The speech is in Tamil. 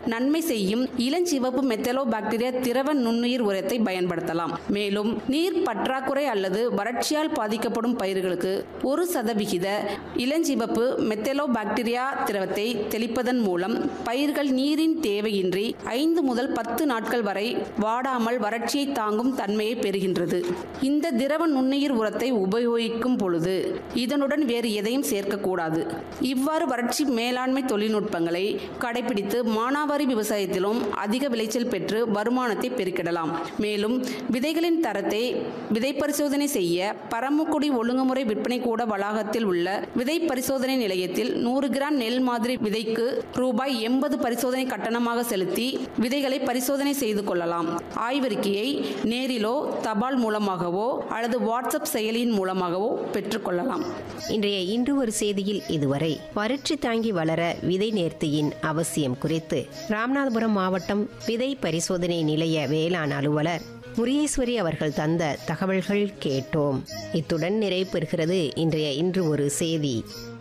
நன்மை செய்யும் இளஞ்சிவப்பு மெத்தலோ பாக்டீரியா திரவ நுண்ணுயிர் உரத்தை பயன்படுத்தலாம் மேலும் நீர் பற்றாக்குறை அல்லது வறட்சியால் பாதிக்கப்படும் பயிர்களுக்கு ஒரு சதவிகித இளஞ்சிவப்பு மெத்தலோ பாக்டீரியா திரவத்தை தெளிப்பதன் மூலம் பயிர்கள் நீரின் தேவையின்றி ஐந்து முதல் பத்து நாட்கள் வரை வாடாமல் வறட்சியை தாங்கும் தன்மையை பெறுகின்றது இந்த திரவ நுண்ணுயிர் உரத்தை உபயோகிக்கும் பொழுது இதனுடன் வேறு எதையும் சேர்க்கக்கூடாது இவ்வாறு வறட்சி மேலாண்மை தொழில்நுட்பங்களை கடைபிடித்து மானாவாரி விவசாயத்திலும் அதிக விளைச்சல் பெற்று வருமானத்தை பெருக்கிடலாம் மேலும் விதைகளின் தரத்தை விதை பரிசோதனை செய்ய பரமக்குடி ஒழுங்குமுறை விற்பனை கூட வளாகத்தில் உள்ள விதை பரிசோதனை நிலையத்தில் நூறு கிராம் நெல் மாதிரி விதைக்கு ரூபாய் எண்பது பரிசோதனை கட்டணமாக செலுத்தி விதைகளை பரிசோதனை செய்து கொள்ளலாம் ஆய்வறிக்கையை நேரிலோ தபால் மூலமாகவோ அல்லது வாட்ஸ்அப் செயலியின் மூலமாகவோ பெற்றுக்கொள்ளலாம் இன்றைய இன்று ஒரு செய்தியில் இதுவரை வறட்சி தாங்கி வளர விதை நேர்த்தியின் அவசியம் குறித்து ராமநாதபுரம் மாவட்டம் விதை பரிசோதனை நிலைய வேளாண் அலுவலர் முரியேஸ்வரி அவர்கள் தந்த தகவல்கள் கேட்டோம் இத்துடன் நிறைவு பெறுகிறது இன்றைய இன்று ஒரு செய்தி